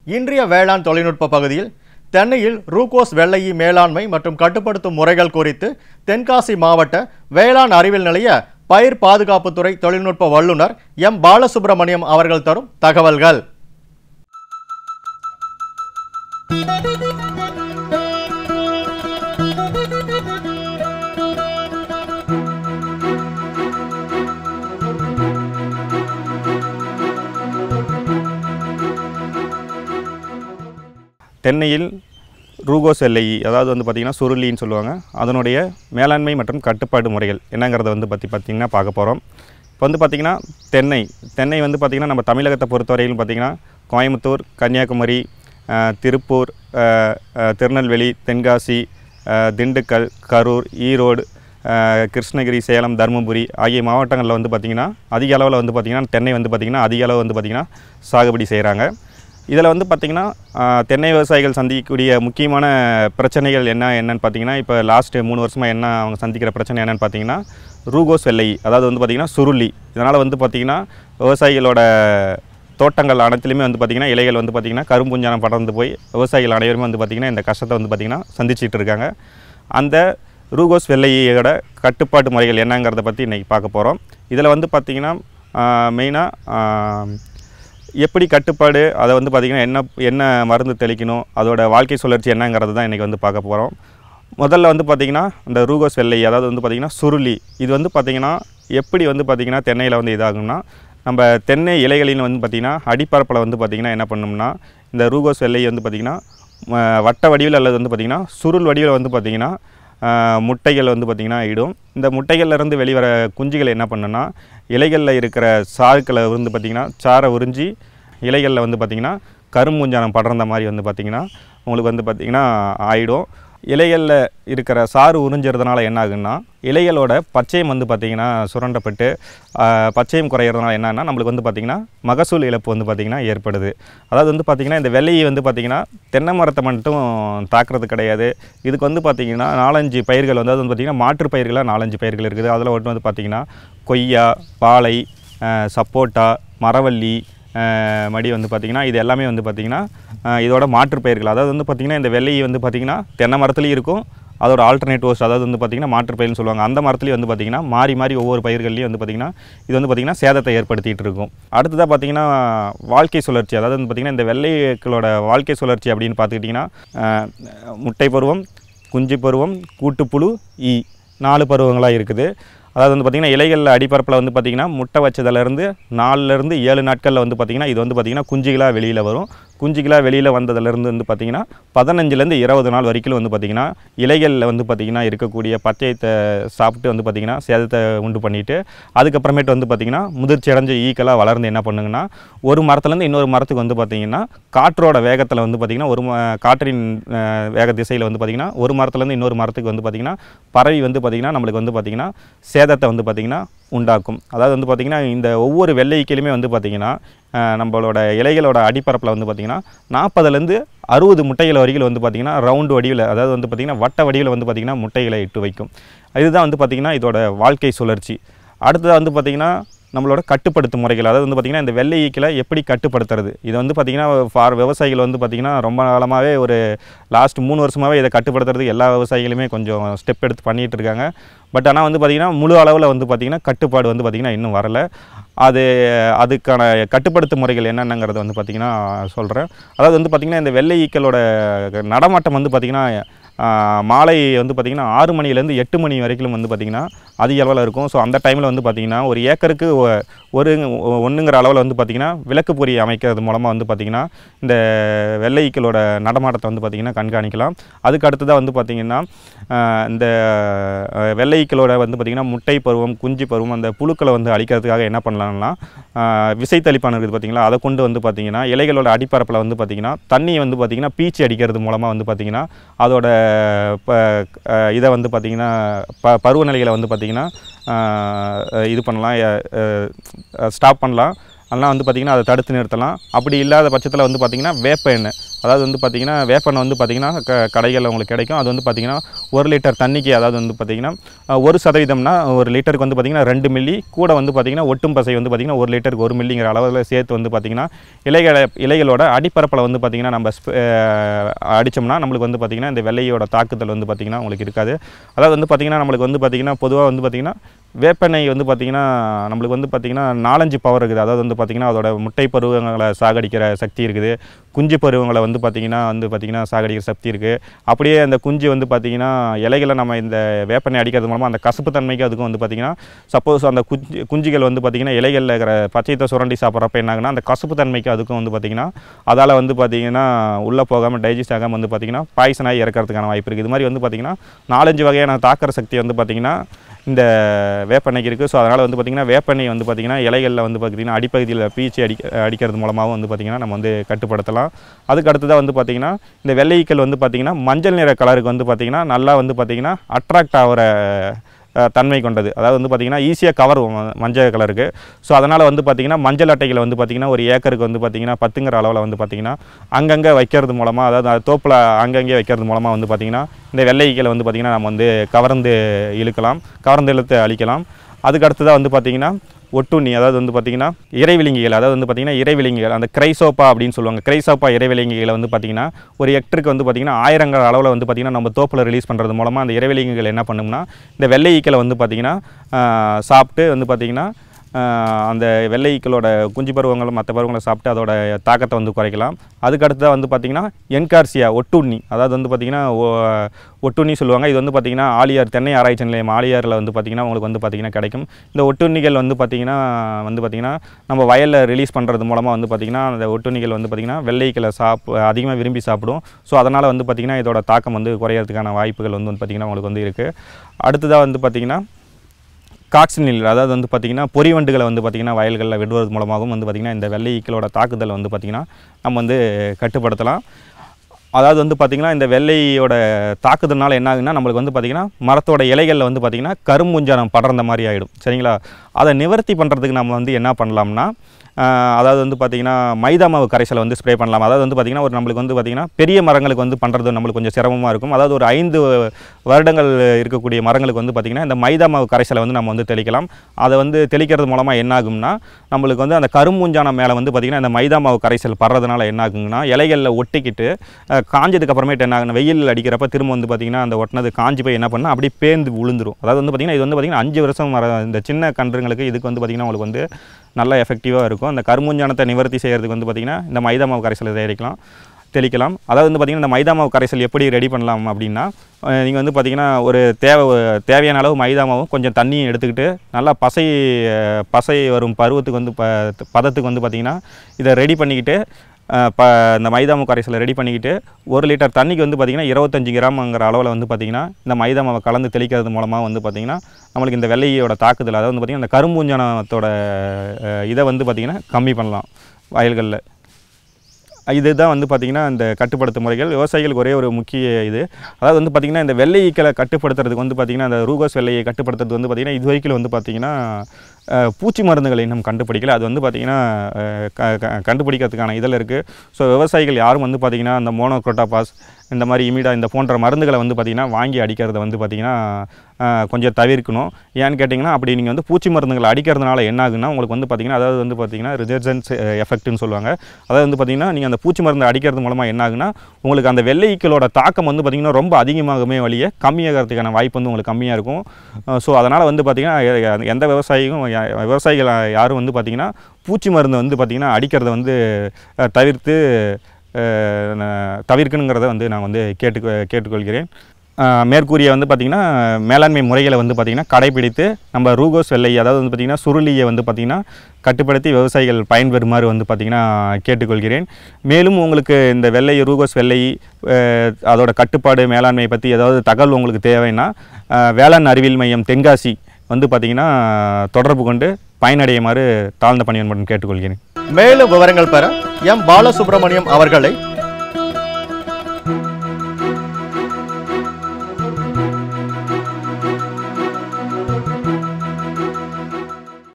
இன்றைய வேளாண் தொழில்நுட்ப பகுதியில் தென்னையில் ரூகோஸ் வெள்ளையி மேலாண்மை மற்றும் கட்டுப்படுத்தும் முறைகள் குறித்து தென்காசி மாவட்ட வேளாண் அறிவியல் நிலைய பயிர் பாதுகாப்புத்துறை தொழில்நுட்ப வல்லுநர் எம் பாலசுப்ரமணியம் அவர்கள் தரும் தகவல்கள் தென்னையில் ரூகோஸ் எல்லை அதாவது வந்து பார்த்திங்கன்னா சுருளின்னு சொல்லுவாங்க அதனுடைய மேலாண்மை மற்றும் கட்டுப்பாடு முறைகள் என்னங்கிறத வந்து பற்றி பார்த்திங்கன்னா பார்க்க போகிறோம் இப்போ வந்து பார்த்திங்கன்னா தென்னை தென்னை வந்து பார்த்திங்கன்னா நம்ம தமிழகத்தை பொறுத்தவரையிலும் பார்த்திங்கன்னா கோயம்புத்தூர் கன்னியாகுமரி அஹ், திருப்பூர் அஹ், அஹ், திருநெல்வேலி தென்காசி அஹ், திண்டுக்கல் கரூர் ஈரோடு அஹ், கிருஷ்ணகிரி சேலம் தருமபுரி ஆகிய மாவட்டங்களில் வந்து பார்த்திங்கன்னா அதிக அளவில் வந்து பார்த்திங்கன்னா தென்னை வந்து பார்த்திங்கன்னா அதிக அளவு வந்து பார்த்திங்கன்னா சாகுபடி செய்கிறாங்க இதில் வந்து பார்த்திங்கன்னா ஆஹ், தென்னை விவசாயிகள் சந்திக்கக்கூடிய முக்கியமான பிரச்சனைகள் என்ன என்னன்னு பார்த்தீங்கன்னா இப்போ லாஸ்ட்டு மூணு வருஷமாக என்ன அவங்க சந்திக்கிற பிரச்சனை என்னன்னு பார்த்தீங்கன்னா ரூகோஸ் வெள்ளை அதாவது வந்து பார்த்திங்கன்னா சுருளி இதனால் வந்து பார்த்திங்கன்னா விவசாயிகளோட தோட்டங்கள் அனைத்துலையுமே வந்து பார்த்திங்கன்னா இலைகள் வந்து பார்த்திங்கன்னா கரும்புஞ்சானம் படர்ந்து போய் விவசாயிகள் அனைவருமே வந்து பார்த்திங்கன்னா இந்த கஷ்டத்தை வந்து பார்த்திங்கன்னா சந்திச்சிட்டு இருக்காங்க அந்த ரூகோஸ் வெள்ளையோட கட்டுப்பாட்டு முறைகள் என்னங்கிறத பற்றி இன்றைக்கி பார்க்க போகிறோம் இதில் வந்து பார்த்திங்கன்னா மெயினாக எப்படி கட்டுப்பாடு அதை வந்து பார்த்திங்கன்னா என்ன என்ன மருந்து தெளிக்கணும் அதோட வாழ்க்கை சுழற்சி என்னங்கிறது தான் இன்றைக்கி வந்து பார்க்க போகிறோம் முதல்ல வந்து பார்த்திங்கன்னா இந்த ரூகோஸ் வெள்ளை அதாவது வந்து பார்த்திங்கன்னா சுருளி இது வந்து பார்த்திங்கன்னா எப்படி வந்து பார்த்திங்கன்னா தென்னையில் வந்து இதாகும்னா நம்ம தென்னை இலைகளில் வந்து பார்த்திங்கன்னா அடிப்பரப்பில் வந்து பார்த்திங்கன்னா என்ன பண்ணோம்னா இந்த ரூகோஸ் வெள்ளை வந்து பார்த்திங்கன்னா ம- வட்ட வடிவில் அல்லது வந்து பார்த்திங்கன்னா சுருள் வடிவில் வந்து பார்த்திங்கன்னா ஆஹ், முட்டைகள் வந்து பார்த்திங்கன்னா இடும் இந்த முட்டைகள்ல இருந்து வெளிவர குஞ்சுகள் என்ன பண்ணுன்னா இலைகளில் இருக்கிற சாறுக்களை வந்து பார்த்திங்கன்னா சாரை உறிஞ்சி இலைகளில் வந்து பார்த்திங்கன்னா கரும்பூஞ்சானம் படர்ந்த மாதிரி வந்து பார்த்திங்கன்னா உங்களுக்கு வந்து பார்த்திங்கன்னா ஆயிடும் இலைகளில் இருக்கிற சாறு உறிஞ்சிறதுனால என்ன ஆகுன்னா இலைகளோட பச்சையம் வந்து பார்த்திங்கன்னா சுரண்டப்பட்டு ஆஹ், பச்சையம் குறையிறதுனால என்னன்னா நம்மளுக்கு வந்து பார்த்திங்கன்னா மகசூல் இழப்பு வந்து பார்த்திங்கன்னா ஏற்படுது அதாவது வந்து பார்த்திங்கன்னா இந்த வெள்ளையை வந்து பார்த்திங்கன்னா தென்னை மரத்தை மட்டும் தாக்குறது கிடையாது இதுக்கு வந்து பார்த்திங்கன்னா நாலஞ்சு பயிர்கள் வந்து அது வந்து பார்த்திங்கன்னா மாற்று பயிர்களாக நாலஞ்சு பயிர்கள் இருக்குது அதில் ஒன்று வந்து பார்த்திங்கன்னா கொய்யா பாலை ஆஹ், சப்போட்டா மரவள்ளி ஆஹ், மடி வந்து பார்த்திங்கன்னா இது எல்லாமே வந்து பார்த்திங்கன்னா ஆஹ், இதோட மாற்று பயிர்கள் அதாவது வந்து பார்த்திங்கன்னா இந்த வெள்ளை வந்து பார்த்திங்கன்னா தென்னை மரத்துலேயும் இருக்கும் அதோட ஆல்டர்னேட் ஹோஸ்ட் அதாவது வந்து பார்த்திங்கன்னா மாற்று பயிர்னு சொல்லுவாங்க அந்த மரத்துலேயும் வந்து பார்த்திங்கன்னா மாறி மாறி ஒவ்வொரு பயிர்கள்லையும் வந்து பார்த்திங்கன்னா இது வந்து பார்த்திங்கன்னா சேதத்தை ஏற்படுத்திட்டு இருக்கும் அடுத்ததாக பார்த்திங்கன்னா வாழ்க்கை சுழற்சி அதாவது வந்து பார்த்திங்கன்னா இந்த வெள்ளைகளோட வாழ்க்கை சுழற்சி அப்படின்னு பார்த்துக்கிட்டிங்கன்னா ஆஹ், முட்டை பருவம் குஞ்சு பருவம் கூட்டுப்புழு ஈ நாலு பருவங்களாக இருக்குது அதாவது வந்து பார்த்திங்கன்னா இலைகளில் அடிப்பரப்பில் வந்து பார்த்திங்கன்னா முட்டை வச்சதுலேருந்து நாலுலேருந்து ஏழு நாட்களில் வந்து பார்த்திங்கன்னா இது வந்து பார்த்திங்கன்னா குஞ்சுகளாக வெளியில் வரும் குஞ்சுகளாக வெளியில் வந்ததுலேருந்து வந்து பார்த்திங்கன்னா பதினஞ்சுலேருந்து இருபது நாள் வரைக்கும் வந்து பார்த்திங்கன்னா இலைகளில் வந்து பார்த்திங்கன்னா இருக்கக்கூடிய பச்சையத்தை சாப்பிட்டு வந்து பார்த்திங்கன்னா சேதத்தை உண்டு பண்ணிட்டு அதுக்கப்புறமேட்டு வந்து பார்த்திங்கன்னா முதிர்ச்சி அடைஞ்ச ஈக்களாக வளர்ந்து என்ன பண்ணுங்கன்னா ஒரு மரத்துலேருந்து இன்னொரு மரத்துக்கு வந்து பார்த்திங்கன்னா காற்றோட வேகத்தில் வந்து பார்த்திங்கன்னா ஒரு ம- காற்றின் அஹ், வேக திசையில் வந்து பார்த்திங்கன்னா ஒரு மரத்துலேருந்து இன்னொரு மரத்துக்கு வந்து பார்த்திங்கன்னா பறவை வந்து பார்த்திங்கன்னா நம்மளுக்கு வந்து பார்த்திங்கன்னா சேதத்தை வந்து பார்த்திங்கன்னா உண்டாக்கும் அதாவது வந்து பார்த்திங்கன்னா இந்த ஒவ்வொரு வெள்ளைக்கிலுமே வந்து பார்த்திங்கன்னா அஹ், நம்மளோட இலைகளோட அடிப்பரப்பில் வந்து பார்த்திங்கன்னா நாற்பதுலேருந்து அறுபது முட்டைகள் வரைக்கும் வந்து பார்த்திங்கன்னா ரவுண்டு வடிவில் அதாவது வந்து பார்த்திங்கன்னா வட்ட வடிவில் வந்து பார்த்திங்கன்னா முட்டைகளை இட்டு வைக்கும் இதுதான் வந்து பார்த்திங்கன்னா இதோட வாழ்க்கை சுழற்சி அடுத்ததாக வந்து பார்த்திங்கன்னா நம்மளோட கட்டுப்படுத்தும் முறைகள் அதாவது வந்து பார்த்திங்கன்னா இந்த வெள்ளை ஈக்களை எப்படி கட்டுப்படுத்துறது இது வந்து பார்த்திங்கன்னா ஃபார் விவசாயிகள் வந்து பார்த்திங்கன்னா ரொம்ப காலமாகவே ஒரு லாஸ்ட் மூணு வருஷமாகவே இதை கட்டுப்படுத்துறதுக்கு எல்லா விவசாயிகளுமே கொஞ்சம் ஸ்டெப் எடுத்து பண்ணிகிட்டு இருக்காங்க பட் ஆனால் வந்து பார்த்திங்கன்னா முழு அளவில் வந்து பார்த்திங்கன்னா கட்டுப்பாடு வந்து பார்த்திங்கன்னா இன்னும் வரலை அது அதுக்கான கட்டுப்படுத்தும் முறைகள் என்னென்னங்கிறத வந்து பார்த்திங்கன்னா சொல்கிறேன் அதாவது வந்து பார்த்திங்கன்னா இந்த வெள்ளை ஈக்களோட நடமாட்டம் வந்து பார்த்திங்கன்னா ஆஹ், மாலை வந்து பார்த்திங்கன்னா ஆறு மணிலேருந்து எட்டு மணி வரைக்கும் வந்து பார்த்திங்கன்னா அதிக அளவில் இருக்கும் ஸோ அந்த டைமில் வந்து பார்த்திங்கன்னா ஒரு ஏக்கருக்கு ஒ- ஒரு ஒன்றுங்கிற அளவில் வந்து பார்த்திங்கன்னா விளக்கு பொறி அமைக்கிறது மூலமாக வந்து பார்த்திங்கன்னா இந்த வெள்ளை ஈக்களோட நடமாட்டத்தை வந்து பார்த்திங்கன்னா கண்காணிக்கலாம் அதுக்கு அடுத்ததாக வந்து பார்த்திங்கன்னா ஆஹ், இந்த ஆஹ், வெள்ளை ஈக்களோட வந்து பார்த்திங்கன்னா முட்டை பருவம் குஞ்சு பருவம் அந்த புழுக்களை வந்து அழிக்கிறதுக்காக என்ன பண்ணலாம்னா ஆஹ், விசைத்தளிப்பான் இருக்குது பார்த்திங்களா அதை கொண்டு வந்து பார்த்திங்கன்னா இலைகளோட அடிப்பரப்பில் வந்து பார்த்திங்கன்னா தண்ணியை வந்து பார்த்திங்கன்னா பீச்சி அடிக்கிறது மூலமாக வந்து பார்த்திங்கன்னா அதோட ப அஹ், இதை வந்து பார்த்திங்கன்னா ப பருவநிலைகளை வந்து பார்த்திங்கன்னா ஆஹ், இது பண்ணலாம் ஸ்டாப் பண்ணலாம் அதெல்லாம் வந்து பார்த்திங்கன்னா அதை தடுத்து நிறுத்தலாம் அப்படி இல்லாத பட்சத்தில் வந்து பார்த்திங்கன்னா வேப்ப எண்ணெய் அதாவது வந்து பார்த்திங்கன்னா வேப்பெண்ணெய் வந்து பார்த்திங்கன்னா க கடைகளில் உங்களுக்கு கிடைக்கும் அது வந்து பார்த்திங்கன்னா ஒரு லிட்டர் தண்ணிக்கு அதாவது வந்து பார்த்திங்கன்னா அஹ், ஒரு சதவீதம்னா ஒரு லிட்டருக்கு வந்து பார்த்திங்கன்னா ரெண்டு மில்லி கூட வந்து பார்த்திங்கன்னா ஒட்டும் பசை வந்து பார்த்திங்கன்னா ஒரு லிட்டருக்கு ஒரு மில்லிங்கிற அளவில் சேர்த்து வந்து பார்த்திங்கன்னா இலைகளை இலைகளோட அடிப்பரப்பில் வந்து பார்த்திங்கன்னா நம்ம ஸ்ப்- அஹ், அடிச்சோம்னா நம்மளுக்கு வந்து பார்த்திங்கன்னா இந்த வெள்ளையோட தாக்குதல் வந்து பார்த்திங்கன்னா உங்களுக்கு இருக்காது அதாவது வந்து பார்த்திங்கன்னா நம்மளுக்கு வந்து பார்த்திங்கன்னா பொதுவாக வந்து பார்த்திங்கன்னா வேப்பெண்ணெய் வந்து பார்த்திங்கன்னா நம்மளுக்கு வந்து பார்த்திங்கன்னா நாலஞ்சு பவர் இருக்குது அதாவது வந்து பார்த்திங்கன்னா அதோட முட்டை பருவங்களை சாகடிக்கிற சக்தி இருக்குது குஞ்சு பருவங்களை வந்து பார்த்திங்கன்னா வந்து பார்த்திங்கன்னா சாகடிக்கிற சக்தி இருக்குது அப்படியே அந்த குஞ்சு வந்து பார்த்திங்கன்னா இலைகளை நம்ம இந்த வேப்பெண்ணெய் அடிக்கிறது மூலமாக அந்த கசப்பு தன்மைக்கு அதுக்கும் வந்து பார்த்திங்கன்னா சப்போஸ் அந்த குஞ்சு குஞ்சுகள் வந்து பார்த்திங்கன்னா இலைகளில் இருக்கிற பச்சையத்தை சுரண்டி சாப்பிட்றப்ப என்ன ஆகுனா அந்த கசப்பு தன்மைக்கு அதுக்கும் வந்து பார்த்திங்கன்னா அதால் வந்து பார்த்திங்கன்னா உள்ளே போகாமல் டைஜஸ்ட் ஆகாமல் வந்து பார்த்திங்கன்னா பாய்சன் ஆகி இறக்கிறதுக்கான வாய்ப்பு இருக்குது இது மாதிரி வந்து பார்த்திங்கன்னா நாலஞ்சு வகையான தாக்குற சக்தி வந்து பார்த்திங்கன்னா இந்த வேப்பெண்ணெய்க்கு இருக்குது ஸோ அதனால் வந்து பார்த்திங்கன்னா வேப்பெண்ணெய் வந்து பார்த்திங்கன்னா இலைகளில் வந்து பார்த்திங்கன்னா அடிப்பகுதியில் பீச்சி அடி அடிக்கிறது மூலமாகவும் வந்து பார்த்திங்கன்னா நம்ம வந்து கட்டுப்படுத்தலாம் அதுக்கு அடுத்ததாக வந்து பார்த்திங்கன்னா இந்த வெள்ளைக்கல் வந்து பார்த்திங்கன்னா மஞ்சள் நிற கலருக்கு வந்து பார்த்திங்கன்னா நல்லா வந்து பார்த்திங்கன்னா அட்ராக்ட் ஆகிற அஹ், தன்மை கொண்டது அதாவது வந்து பார்த்திங்கன்னா ஈஸியாக கவர் மஞ்சள் கலருக்கு ஸோ அதனால் வந்து பார்த்திங்கன்னா மஞ்சள் அட்டைகளை வந்து பார்த்திங்கன்னா ஒரு ஏக்கருக்கு வந்து பார்த்திங்கன்னா பத்துங்கிற அளவில் வந்து பார்த்திங்கன்னா அங்கங்கே வைக்கிறது மூலமாக அதாவது அது தோப்பில் அங்கங்கே வைக்கிறது மூலமாக வந்து பார்த்திங்கன்னா இந்த வெள்ளைகளை வந்து பார்த்திங்கன்னா நம்ம வந்து கவர்ந்து இழுக்கலாம் கவர்ந்து இழுத்து அழிக்கலாம் அதுக்கு அடுத்ததாக வந்து பார்த்திங்கன்னா ஒட்டுண்ணி அதாவது வந்து பார்த்திங்கன்னா இறைவிலங்கிகள் அதாவது வந்து பார்த்திங்கன்னா இறைவிலங்கிகள் அந்த கிரைசோப்பா அப்படின்னு சொல்லுவாங்க கிரைசோப்பா இறைவிலங்கிகளை வந்து பார்த்திங்கன்னா ஒரு ஹெக்டருக்கு வந்து பார்த்திங்கன்னா ஆயிரங்கள் அளவில் வந்து பார்த்திங்கன்னா நம்ம தோப்பில் ரிலீஸ் பண்ணுறது மூலமாக அந்த இறைவிலங்கிகள் என்ன பண்ணும்னா இந்த வெள்ளை ஈக்களை வந்து பார்த்திங்கன்னா ஆஹ், சாப்பிட்டு வந்து பார்த்திங்கன்னா ஆஹ், அந்த வெள்ளை ஈக்களோட குஞ்சு பருவங்களும் மற்ற பருவங்களை சாப்பிட்டு அதோட தாக்கத்தை வந்து குறைக்கலாம் அதுக்கு அடுத்ததாக வந்து பார்த்திங்கன்னா என்கார்சியா ஒட்டுண்ணி அதாவது வந்து பார்த்திங்கன்னா ஒ- ஒட்டுண்ணி சொல்லுவாங்க இது வந்து பார்த்திங்கன்னா ஆலியார் தென்னை ஆராய்ச்சி நிலையம் ஆலியாரில் வந்து பார்த்திங்கன்னா உங்களுக்கு வந்து பார்த்திங்கன்னா கிடைக்கும் இந்த ஒட்டுண்ணிகள் வந்து பார்த்திங்கன்னா வந்து பார்த்திங்கன்னா நம்ம வயலில் ரிலீஸ் பண்ணுறது மூலமாக வந்து பார்த்திங்கன்னா அந்த ஒட்டுண்ணிகள் வந்து பார்த்திங்கன்னா வெள்ளைக்களை சாப் அதிகமாக விரும்பி சாப்பிடும் ஸோ அதனால் வந்து பார்த்திங்கன்னா இதோட தாக்கம் வந்து குறையறதுக்கான வாய்ப்புகள் வந்து பார்த்திங்கன்னா உங்களுக்கு வந்து இருக்குது அடுத்ததாக வந்து பார்த்திங்கன்னா காக்சினில் அதாவது வந்து பார்த்திங்கன்னா பொறிவண்டுகளை வந்து பார்த்திங்கன்னா வயல்களில் விடுவது மூலமாகவும் வந்து பார்த்திங்கன்னா இந்த வெள்ளை ஈக்களோட தாக்குதலை வந்து பார்த்திங்கன்னா நம்ம வந்து கட்டுப்படுத்தலாம் அதாவது வந்து பார்த்திங்கன்னா இந்த வெள்ளையோட தாக்குதல்னால என்ன ஆகுதுன்னா நம்மளுக்கு வந்து பார்த்திங்கன்னா மரத்தோட இலைகளில் வந்து பார்த்திங்கன்னா கரும்புஞ்சானம் படர்ந்த மாதிரி ஆகிடும் சரிங்களா அதை நிவர்த்தி பண்ணுறதுக்கு நம்ம வந்து என்ன பண்ணலாம்னா ஆஹ், அதாவது வந்து பார்த்திங்கன்னா மைதா மாவு கரைசலை வந்து ஸ்ப்ரே பண்ணலாம் அதாவது வந்து பார்த்திங்கன்னா ஒரு நம்மளுக்கு வந்து பார்த்திங்கன்னா பெரிய மரங்களுக்கு வந்து பண்ணுறது நம்மளுக்கு கொஞ்சம் சிரமமாக இருக்கும் அதாவது ஒரு ஐந்து வருடங்கள் இருக்கக்கூடிய மரங்களுக்கு வந்து பார்த்திங்கன்னா இந்த மைதா மாவு கரைசலை வந்து நம்ம வந்து தெளிக்கலாம் அதை வந்து தெளிக்கிறது மூலமாக என்ன ஆகும்னா நம்மளுக்கு வந்து அந்த கரும்பூஞ்சானம் மேலே வந்து பார்த்திங்கன்னா இந்த மைதா மாவு கரைசல் படுறதுனால என்ன ஆகுங்கன்னா இலைகளில் ஒட்டிக்கிட்டு அஹ், காஞ்சதுக்கு அப்புறமேட்டு என்ன ஆகுனா வெயில் அடிக்கிறப்ப திரும்ப வந்து பார்த்திங்கன்னா அந்த ஒட்டினது காஞ்சி போய் என்ன பண்ணால் அப்படியே பேந்து விழுந்துரும் அதாவது வந்து பார்த்திங்கன்னா இது வந்து பார்த்திங்கன்னா அஞ்சு வருஷம் வர இந்த சின்ன கன்றுங்களுக்கு இதுக்கு வந்து பார்த்திங்கன்னா உங்களுக்கு வந்து நல்லா எஃபெக்டிவாக இருக்கும் அந்த கரும்பூஞ்சானத்தை நிவர்த்தி செய்கிறதுக்கு வந்து பார்த்திங்கன்னா இந்த மைதா மாவு கரைசலை தயாரிக்கலாம் தெளிக்கலாம் அதாவது வந்து பார்த்திங்கன்னா இந்த மைதா மாவு கரைசல் எப்படி ரெடி பண்ணலாம் அப்படின்னா நீங்கள் வந்து பார்த்திங்கன்னா ஒரு தேவை தேவையான அளவு மைதா மாவும் கொஞ்சம் தண்ணியும் எடுத்துக்கிட்டு நல்லா பசை அஹ், பசை வரும் பருவத்துக்கு வந்து ப பதத்துக்கு வந்து பார்த்திங்கன்னா இதை ரெடி பண்ணிக்கிட்டு அஹ், ப இந்த மைதா மாவு கரைசலை ரெடி பண்ணிக்கிட்டு ஒரு லிட்டர் தண்ணிக்கு வந்து பார்த்திங்கன்னா இருபத்தஞ்சி கிராம்ங்கிற அளவில் வந்து பார்த்திங்கன்னா இந்த மைதா மாவை கலந்து தெளிக்கிறது மூலமாக வந்து பார்த்திங்கன்னா நம்மளுக்கு இந்த வெள்ளையோட தாக்குதல் அதாவது வந்து பார்த்திங்கன்னா இந்த கரும்பூஞ்சனத்தோட அஹ், இதை வந்து பார்த்திங்கன்னா கம்மி பண்ணலாம் வயல்களில் இதுதான் வந்து பார்த்திங்கன்னா இந்த கட்டுப்படுத்தும் முறைகள் விவசாயிகளுக்கு ஒரே ஒரு முக்கிய இது அதாவது வந்து பார்த்திங்கன்னா இந்த வெள்ளை ஈக்களை கட்டுப்படுத்துறதுக்கு வந்து பார்த்திங்கன்னா இந்த ரூகோஸ் வெள்ளையை கட்டுப்படுத்துறது வந்து பார்த்திங்கன்னா இது வரைக்கும் வந்து பார்த்திங்கன்னா அஹ், பூச்சி மருந்துகளை இன்னும் கண்டுபிடிக்கல அது வந்து பார்த்திங்கன்னா அஹ், க- க- கண்டுபிடிக்கிறதுக்கான இதில் இருக்குது ஸோ விவசாயிகள் யாரும் வந்து பார்த்திங்கன்னா இந்த மோனோக்ரோட்டாபாஸ் இந்த மாதிரி இமிடா இந்த போன்ற மருந்துகளை வந்து பார்த்திங்கன்னா வாங்கி அடிக்கிறத வந்து பார்த்திங்கன்னா அஹ், கொஞ்சம் தவிர்க்கணும் ஏன்னு கேட்டிங்கன்னா அப்படி நீங்கள் வந்து பூச்சி மருந்துகளை அடிக்கிறதுனால என்ன ஆகுன்னா உங்களுக்கு வந்து பார்த்திங்கன்னா அதாவது வந்து பார்த்திங்கன்னா ரிஜர்ஜன்ஸ் எஃபெக்ட்னு சொல்லுவாங்க அதாவது வந்து பார்த்திங்கன்னா நீங்கள் அந்த பூச்சி மருந்து அடிக்கிறது மூலமாக என்ன ஆகுன்னா உங்களுக்கு அந்த வெள்ளை ஈக்களோட தாக்கம் வந்து பார்த்திங்கன்னா ரொம்ப அதிகமாகவே வழியே கம்மியாகிறதுக்கான வாய்ப்பு வந்து உங்களுக்கு கம்மியாக இருக்கும் ஸோ அதனால் வந்து பார்த்திங்கன்னா எ- எந்த விவசாயியும் யா- விவசாயிகள் யாரும் வந்து பார்த்திங்கன்னா பூச்சி மருந்து வந்து பார்த்திங்கன்னா அடிக்கிறத வந்து அஹ், தவிர்த்து அஹ், ந- தவிர்க்கணுங்கிறத வந்து நான் வந்து கேட்டு கேட்டுக்கொள்கிறேன் அஹ், மேற்கூறிய வந்து பார்த்திங்கன்னா மேலாண்மை முறைகளை வந்து பார்த்திங்கன்னா கடைபிடித்து நம்ம ரூகோஸ் வெள்ளை அதாவது வந்து பார்த்திங்கன்னா சுருளியை வந்து பார்த்திங்கன்னா கட்டுப்படுத்தி விவசாயிகள் பயன்பெறுமாறு வந்து பார்த்திங்கன்னா கேட்டுக்கொள்கிறேன் மேலும் உங்களுக்கு இந்த வெள்ளை ரூகோஸ் வெள்ளை அஹ், அதோட கட்டுப்பாடு மேலாண்மை பற்றி ஏதாவது தகவல் உங்களுக்கு தேவைன்னா அஹ், வேளாண் அறிவியல் மையம் தென்காசி வந்து பார்த்திங்கன்னா தொடர்பு கொண்டு பயனடையுமாறு தாழ்ந்த பணியன்புடன் கேட்டுக்கொள்கிறேன் மேலும் விவரங்கள் பெற எம் பாலசுப்ரமணியம் அவர்களை